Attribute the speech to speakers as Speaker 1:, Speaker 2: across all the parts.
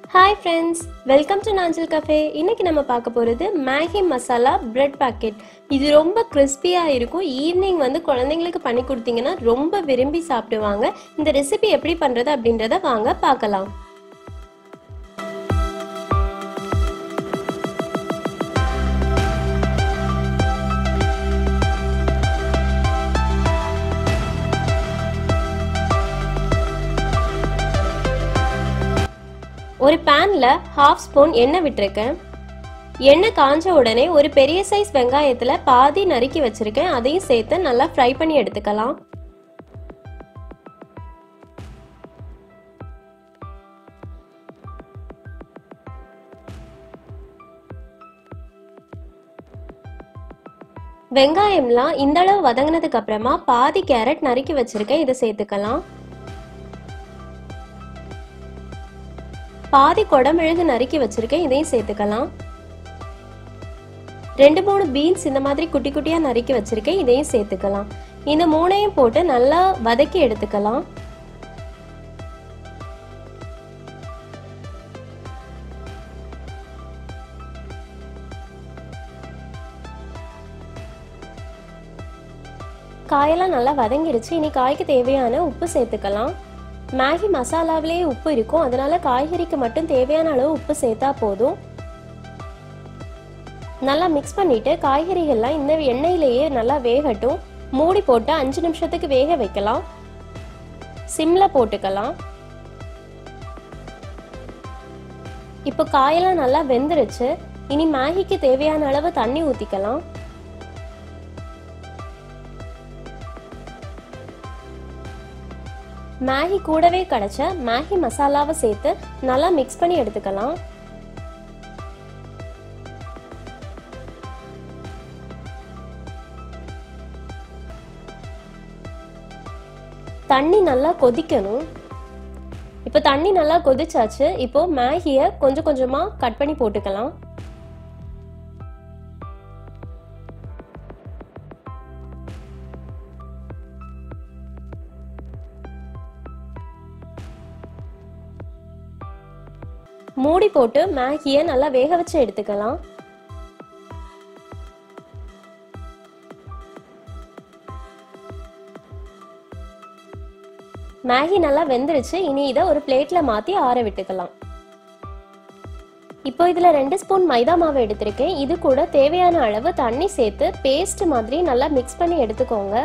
Speaker 1: hi friends welcome to Nanjal cafe இன்னைக்கு நம்ம பார்க்க போகிறது மேகி மசாலா பிரெட் பாக்கெட் இது ரொம்ப கிறிஸ்பியாக இருக்கும் ஈவினிங் வந்து குழந்தைங்களுக்கு பண்ணி கொடுத்தீங்கன்னா ரொம்ப விரும்பி சாப்பிடுவாங்க இந்த ரெசிபி எப்படி பண்ணுறது அப்படின்றத வாங்க பார்க்கலாம் ஒரு பேனில் ஹாஃப் ஸ்பூன் எண்ணெய் விட்டுருக்கேன் எண்ணெய் காஞ்ச உடனே ஒரு பெரிய சைஸ் வெங்காயத்தில் பாதி நறுக்கி வச்சிருக்கேன் அதையும் சேர்த்து நல்லா ஃப்ரை பண்ணி எடுத்துக்கலாம் வெங்காயம்லாம் இந்த அளவு வதங்கினதுக்கு அப்புறமா பாதி கேரட் நறுக்கி வச்சிருக்கேன் இதை சேர்த்துக்கலாம் பாதி குடமிளகு நறுக்கி வச்சிருக்கேன் இதையும் சேர்த்துக்கலாம் ரெண்டு மூணு பீன்ஸ் இந்த மாதிரி குட்டி குட்டியா நறுக்கி வச்சிருக்கேன் இதையும் சேர்த்துக்கலாம் இந்த மூணையும் போட்டு நல்லா வதக்கி எடுத்துக்கலாம் காயெல்லாம் நல்லா வதங்கிடுச்சு இனி காய்க்கு தேவையான உப்பு சேர்த்துக்கலாம் மேகி மசாலாவிலேயே உப்பு இருக்கும் அதனால காய்கறிக்கு மட்டும் தேவையான அளவு உப்பு சேர்த்தா போதும் நல்லா மிக்ஸ் பண்ணிட்டு காய்கறிகள்லாம் இந்த எண்ணெயிலேயே நல்லா வேகட்டும் மூடி போட்டு அஞ்சு நிமிஷத்துக்கு வேக வைக்கலாம் சிம்ல போட்டுக்கலாம் இப்போ காயெல்லாம் நல்லா வெந்துருச்சு இனி மேகிக்கு தேவையான அளவு தண்ணி ஊத்திக்கலாம் மேகி கூடவே கிடைச்ச மேகி மசாலாவை சேர்த்து நல்லா மிக்ஸ் பண்ணி எடுத்துக்கலாம் தண்ணி நல்லா கொதிக்கணும் இப்போ தண்ணி நல்லா கொதிச்சாச்சு இப்போ மேகியை கொஞ்சம் கொஞ்சமா கட் பண்ணி போட்டுக்கலாம் மூடி போட்டு மேகியை நல்லா வேக வச்சு எடுத்துக்கலாம் மேகி நல்லா வெந்துருச்சு இனி இதை ஒரு பிளேட்ல மாத்தி ஆற விட்டுக்கலாம் இப்போ இதுல ரெண்டு ஸ்பூன் மைதா மாவு எடுத்திருக்கேன் இது கூட தேவையான அளவு தண்ணி சேர்த்து பேஸ்ட் மாதிரி நல்லா மிக்ஸ் பண்ணி எடுத்துக்கோங்க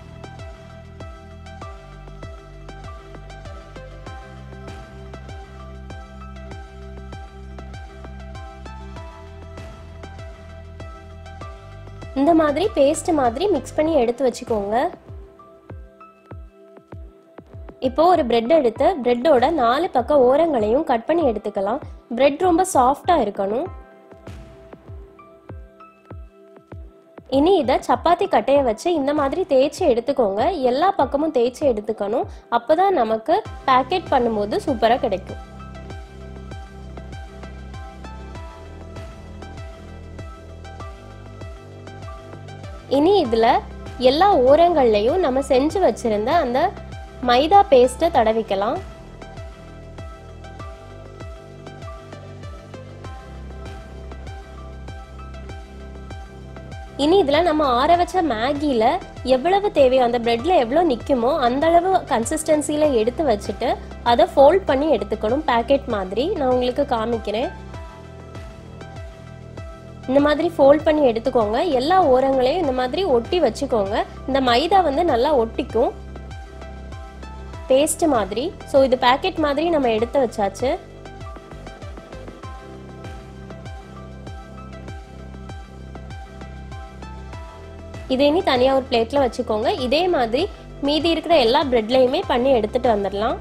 Speaker 1: இந்த மாதிரி பேஸ்ட் மாதிரி மிக்ஸ் பண்ணி எடுத்து வச்சுக்கோங்க இப்போ ஒரு பிரெட் எடுத்து பிரெட்டோட நாலு பக்க ஓரங்களையும் கட் பண்ணி எடுத்துக்கலாம் பிரெட் ரொம்ப சாஃப்டா இருக்கணும் இனி இதை சப்பாத்தி கட்டைய வச்சு இந்த மாதிரி தேய்ச்சி எடுத்துக்கோங்க எல்லா பக்கமும் தேய்ச்சி எடுத்துக்கணும் அப்பதான் நமக்கு பேக்கெட் பண்ணும்போது சூப்பரா கிடைக்கும் இனி இதுல எல்லா ஓரங்கள்லையும் நம்ம செஞ்சு வச்சிருந்த அந்த மைதா பேஸ்ட்டை தடவிக்கலாம் இனி இதுல நம்ம ஆற வச்ச மேகில எவ்வளவு தேவையோ அந்த பிரெட்ல எவ்வளவு நிக்குமோ அந்த அளவு கன்சிஸ்டன்சில எடுத்து வச்சுட்டு அதை ஃபோல்ட் பண்ணி எடுத்துக்கணும் பேக்கெட் மாதிரி நான் உங்களுக்கு காமிக்கிறேன் இந்த மாதிரி ஃபோல்ட் பண்ணி எடுத்துக்கோங்க எல்லா ஓரங்களையும் இந்த மாதிரி ஒட்டி வச்சுக்கோங்க இந்த மைதா வந்து நல்லா ஒட்டிக்கும் பேஸ்ட் மாதிரி ஸோ இது பேக்கெட் மாதிரி நம்ம எடுத்து வச்சாச்சு இதை இனி தனியாக ஒரு பிளேட்ல வச்சுக்கோங்க இதே மாதிரி மீதி இருக்கிற எல்லா பிரெட்லையுமே பண்ணி எடுத்துட்டு வந்துடலாம்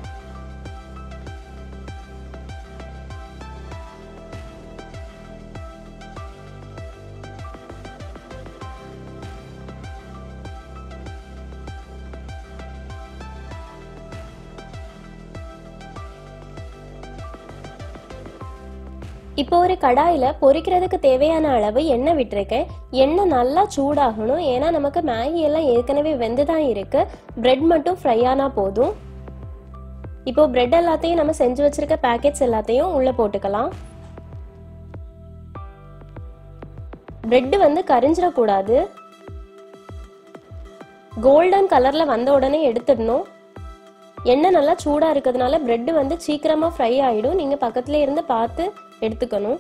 Speaker 1: இப்போ ஒரு கடாயில பொரிக்கிறதுக்கு தேவையான அளவு எண்ணெய் விட்டுருக்கேன் எண்ணெய் நல்லா சூடாகணும் ஏன்னா நமக்கு மேகி எல்லாம் ஏற்கனவே வெந்து தான் இருக்கு பிரெட் மட்டும் ஃப்ரை ஆனா போதும் இப்போ பிரெட் எல்லாத்தையும் நம்ம செஞ்சு வச்சிருக்க பேக்கெட்ஸ் எல்லாத்தையும் உள்ளே போட்டுக்கலாம் பிரெட் வந்து கரிஞ்சிடக்கூடாது கோல்டன் கலரில் வந்த உடனே எடுத்துடணும் எண்ணெய் நல்லா சூடாக இருக்கிறதுனால பிரெட் வந்து சீக்கிரமாக ஃப்ரை ஆகிடும் நீங்கள் பக்கத்துல இருந்து பார்த்து எடுத்துக்கணும்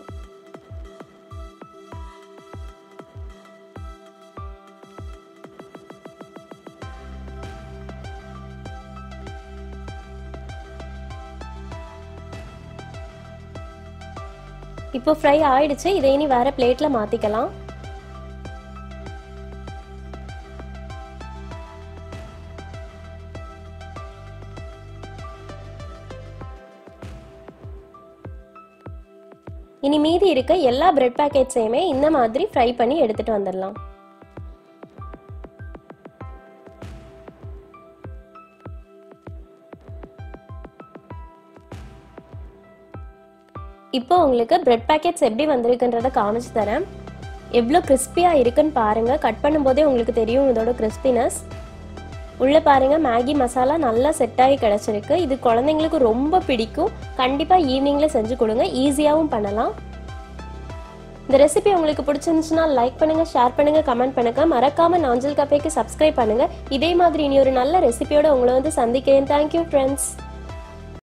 Speaker 1: இப்போ ஃப்ரை ஆயிடுச்சு இதை இனி வேற பிளேட்ல மாத்திக்கலாம் இனி மீதி இருக்க எல்லா பிரெட் பேக்கெட்ஸையுமே இந்த மாதிரி ஃப்ரை பண்ணி எடுத்துட்டு வந்துடலாம் இப்போ உங்களுக்கு பிரெட் பேக்கெட்ஸ் எப்படி வந்திருக்குன்றத காமிச்சு தரேன் எவ்வளோ கிறிஸ்பியாக இருக்குன்னு பாருங்கள் கட் பண்ணும்போதே உங்களுக்கு தெரியும் இதோட கிறிஸ்பினஸ் உள்ளே பாருங்க மேகி மசாலா நல்லா செட் ஆகி கிடச்சிருக்கு இது குழந்தைங்களுக்கு ரொம்ப பிடிக்கும் கண்டிப்பாக ஈவினிங்கில் செஞ்சு கொடுங்க ஈஸியாகவும் பண்ணலாம் இந்த ரெசிபி உங்களுக்கு பிடிச்சிருந்துச்சுன்னா லைக் பண்ணுங்க ஷேர் பண்ணுங்க கமெண்ட் பண்ணுங்க மறக்காம நாஞ்சல் கஃபேக்கு சப்ஸ்கிரைப் பண்ணுங்க இதே மாதிரி இனி ஒரு நல்ல ரெசிபியோட உங்களை வந்து சந்திக்கிறேன் தேங்க்யூ ஃப்ரெண்ட்ஸ்